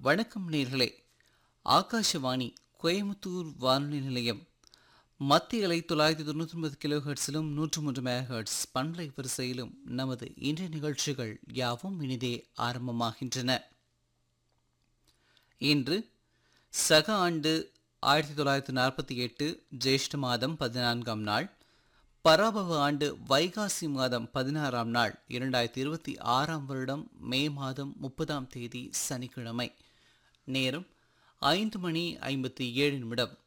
வணக்கம் நேர்களே ஆகாஷவாணி கோயமுத்தூர் வானொலி நிலையம் மத்திய அலை தொள்ளாயிரத்தி தொண்ணூற்றி ஒன்பது கிலோ ஹெர்ட்ஸிலும் நூற்று மூன்று மெகாஹெர்ட்ஸ் பண்பலை வரிசையிலும் நமது இன்றைய நிகழ்ச்சிகள் யாவும் இனிதே ஆரம்பமாகின்றன இன்று சக ஆண்டு ஆயிரத்தி தொள்ளாயிரத்தி நாற்பத்தி எட்டு ஜேஷ்ட மாதம் பதினான்காம் நாள் பராபவ ஆண்டு வைகாசி மாதம் பதினாறாம் நாள் இரண்டாயிரத்தி இருபத்தி ஆறாம் வருடம் மே மாதம் முப்பதாம் தேதி சனிக்கிழமை நேரம் ஐந்து மணி ஐம்பத்தி ஏழு நிமிடம்